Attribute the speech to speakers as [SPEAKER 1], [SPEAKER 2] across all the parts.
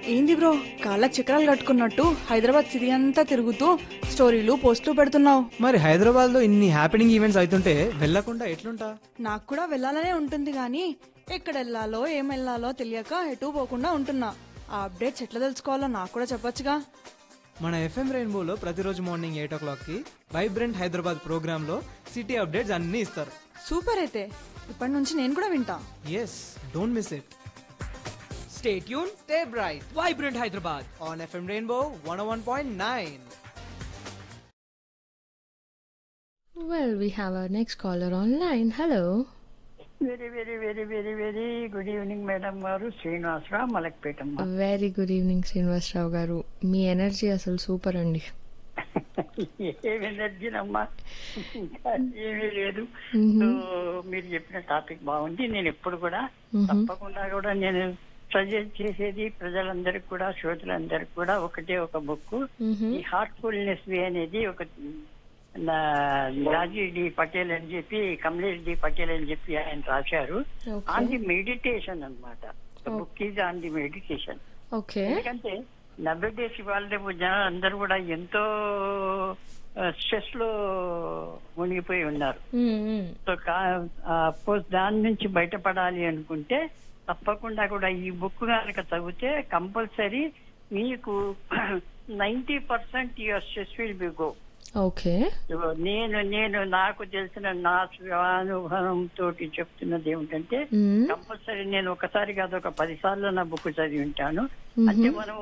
[SPEAKER 1] ఏంది బ్రో కాళ్ళ చక్రాలు కట్టుకున్నట్టు హైదరాబాద్ సిటీ అంతా తిరుగుతూ స్టోరీలు పోస్టులు పెడుతున్నావు
[SPEAKER 2] మరి హైదరాబాద్ లో ఇన్ని హ్యాపెనింగ్ ఈవెంట్స్ అవుతుంటే వెళ్ళకుండా ఎట్లుంటా
[SPEAKER 1] నాకు కూడా వెళ్ళాలనే ఉంటుంది కానీ ఎక్కడ వెళ్ళాలో ఏం వెళ్ళాలో తెలియక ఎటు పోకుండా ఉంటున్నా ఆ అప్డేట్స్ ఎట్లా తెలుసుకోవాలో నాకు కూడా చెప్పొచ్చుగా
[SPEAKER 2] మన ఎఫ్ఎం రెయిన్బోలో ప్రతిరోజు మార్నింగ్ ఎయిట్ ఓ క్లాక్ కి వైబ్రెంట్ హైదరాబాద్ ప్రోగ్రామ్ లో సిటీ అప్డేట్స్ అన్ని ఇస్తారు
[SPEAKER 1] సూపర్ అయితే ఇప్పటి నుంచి నేను కూడా వింటా
[SPEAKER 2] yes don't miss it
[SPEAKER 3] Stay tuned, stay bright. Vibrant Hyderabad.
[SPEAKER 2] On FM Rainbow one one point nine
[SPEAKER 4] Well, we have our next caller online. Hello.
[SPEAKER 5] Very very very very very good evening madam garu Srinivasarao మలక్పేటమ్మ
[SPEAKER 4] very good evening Srinivasarao garu మీ energy అసలు super అండి
[SPEAKER 5] ఏం ఎనర్జీనమ్మా ఇంకా ఏమీ లేదు so మీరు చెప్పిన టాపిక్ బాగుంది నేను ఎప్పుడు కూడా తప్పకుండా కూడా నేను సజెస్ట్ చేసేది ప్రజలందరికి కూడా శ్రోతలందరికి కూడా ఒకటే ఒక బుక్ ఈ హార్ట్ఫుల్నెస్ వే అనేది ఒక నా రాజీ డి పటేల్ అని చెప్పి కమలేష్ డి పటేల్ అని చెప్పి ఆయన రాశారు ఆన్ ది మెడిటేషన్ అనమాట book is on the meditation
[SPEAKER 4] okay
[SPEAKER 5] ఎందుకంటే నవ్వే డేస్ వాళ్ళ రేపు జనాలు అందరూ కూడా ఎంతో స్ట్రెస్ లో మునిగిపోయి ఉన్నారు సో పోస్ దాని నుంచి బయటపడాలి అనుకుంటే తప్పకుండా కూడా ఈ బుక్ కనుక చదివితే కంపల్సరీ మీకు ninety percent your stress will be go
[SPEAKER 4] okay
[SPEAKER 5] నేను నేను నాకు తెలిసిన నా స్వానుభవం తోటి చెప్తున్నది ఏమిటంటే కంపల్సరీ నేను ఒకసారి కాదు ఒక పది సార్లు నా బుక్ చదివి ఉంటాను అంటే మనం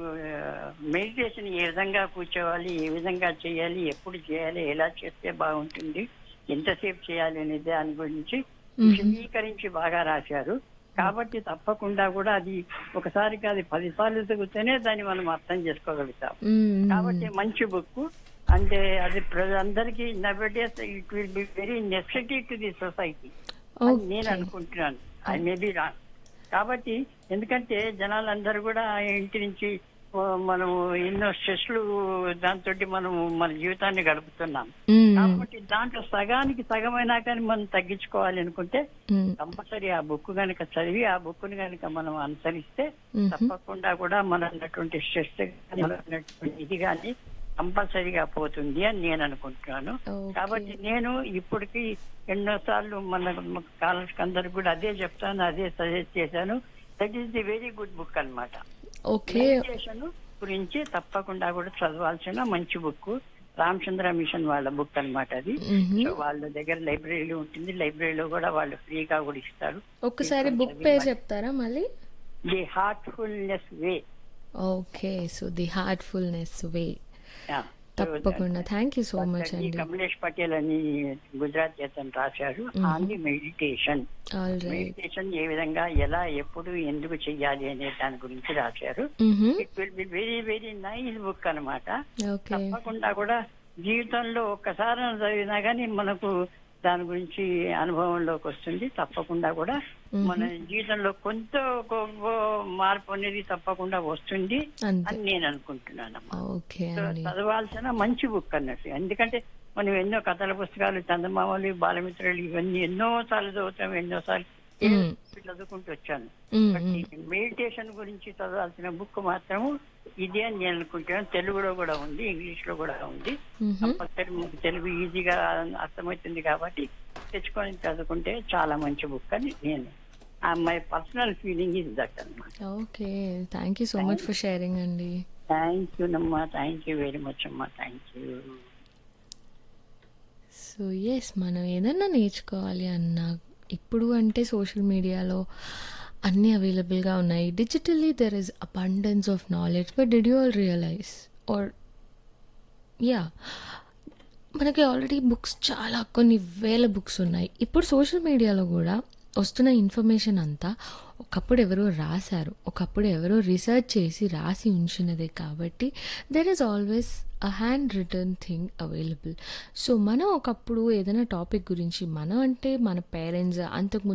[SPEAKER 5] మెడిటేషన్ ఏ విధంగా కూర్చోవాలి ఏ విధంగా చేయాలి ఎప్పుడు చేయాలి ఎలా చేస్తే బాగుంటుంది ఎంతసేపు చేయాలి అనే దాని గురించి విశదీకరించి బాగా రాశారు కాబట్టి తప్పకుండా కూడా అది ఒకసారి కాదు పది సార్లు చదివితేనే దాన్ని మనం అర్థం చేసుకోగలుగుతాం కాబట్టి మంచి బుక్ అంటే అది ప్రజలందరికీ nowadays it will be very necessity to the society అని నేను అనుకుంటున్నాను ఐ మే బి రాంగ్ కాబట్టి ఎందుకంటే జనాలందరూ కూడా ఇంటి నుంచి ఓ, మనం ఎన్నో స్ట్రెస్లు దాంతో మనం మన జీవితాన్ని గడుపుతున్నాం కాబట్టి దాంట్లో సగానికి సగమైనా కానీ మనం తగ్గించుకోవాలి అనుకుంటే కంపల్సరీ ఆ బుక్ కనుక చదివి ఆ బుక్ ని కనుక మనం అనుసరిస్తే తప్పకుండా కూడా మన ఉన్నటువంటి స్ట్రెస్ మన ఉన్నటువంటి ఇది కానీ కంపల్సరీగా పోతుంది అని నేను అనుకుంటున్నాను
[SPEAKER 4] Okay.
[SPEAKER 5] కాబట్టి నేను ఇప్పటికి ఎన్నో సార్లు మన కాలేజ్ అందరికి కూడా అదే చెప్తాను అదే సజెస్ట్ చేశాను that is the very good book అన్నమాట
[SPEAKER 4] ఓకే
[SPEAKER 5] మెడిటేషన్ గురించి తప్పకుండా కూడా చదవాల్సిన మంచి బుక్ రామచంద్ర మిషన్ వాళ్ళ బుక్ అన్నమాట అది సో వాళ్ళ దగ్గర లైబ్రరీలో ఉంటుంది లైబ్రరీలో కూడా వాళ్ళు ఫ్రీగా కూడా ఇస్తారు
[SPEAKER 4] ఒక్కసారి బుక్ పేరు చెప్తారా మళ్ళీ
[SPEAKER 5] the Heartfulness way
[SPEAKER 4] okay so the Heartfulness way తప్పకుండా థ్యాంక్ యూ సో మచ్ అండి
[SPEAKER 5] కమలేష్ పటేల్ అని గుజరాత్ చేతన్ రాశారు on the meditation
[SPEAKER 4] all right
[SPEAKER 5] meditation ఏ విధంగా ఎలా ఎప్పుడు ఎందుకు చెయ్యాలి అనే దాని గురించి రాశారు it will be very very nice book అన్నమాట
[SPEAKER 4] ఓకే
[SPEAKER 5] తప్పకుండా కూడా జీవితంలో ఒక్కసారి చదివినా కానీ మనకు దాని గురించి అనుభవంలోకి వస్తుంది తప్పకుండా కూడా మన జీవితంలో కొంత గొప్ప మార్పు అనేది తప్పకుండా వస్తుంది
[SPEAKER 4] అంతే
[SPEAKER 5] అని నేను అనుకుంటున్నానమ్మా
[SPEAKER 4] ఓకే
[SPEAKER 5] సో
[SPEAKER 4] అండి
[SPEAKER 5] చదవాల్సిన మంచి బుక్ అన్నట్టు ఎందుకంటే మనం ఎన్నో కథల పుస్తకాలు చందమామలు బాలమిత్రులు ఇవన్నీ ఎన్నో సార్లు చదువుతాం ఎన్నో సార్లు చదువుకుంటూ వచ్చాను బట్ ఈ మెడిటేషన్ గురించి చదవాల్సిన బుక్ మాత్రం ఇదే అని నేను అనుకుంటున్నాను తెలుగులో కూడా ఉంది ఇంగ్లీష్ లో కూడా ఉంది కంపల్సరీ మీకు తెలుగు ఈజీగా అర్థమవుతుంది కాబట్టి తెచ్చుకొని చదువుకుంటే చాలా మంచి బుక్ అని నేను my personal feeling is that అన్నమాట
[SPEAKER 4] okay thank you so much for sharing అండి
[SPEAKER 5] థ్యాంక్ యూ నమ్మా థ్యాంక్ యూ వెరీ మచ్ అమ్మా థ్యాంక్ యూ
[SPEAKER 4] సో ఎస్ మనం ఏదన్నా నేర్చుకోవాలి అన్నా ఇప్పుడు అంటే సోషల్ మీడియాలో అన్నీ అవైలబుల్గా ఉన్నాయి digitally there is abundance of knowledge but did you all realise or yeah మనకి ఆల్రెడీ బుక్స్ చాలా కొన్ని వేల బుక్స్ ఉన్నాయి ఇప్పుడు సోషల్ మీడియాలో కూడా వస్తున్న ఇన్ఫర్మేషన్ అంతా ఒకప్పుడు ఎవరో రాశారు ఒకప్పుడు ఎవరో రీసెర్చ్ చేసి రాసి ఉంచినదే కాబట్టి there is always a handwritten thing available so మనం ఒకప్పుడు ఏదైనా టాపిక్ గురించి మనం అంటే మన పేరెంట్స్ అంతకుముందు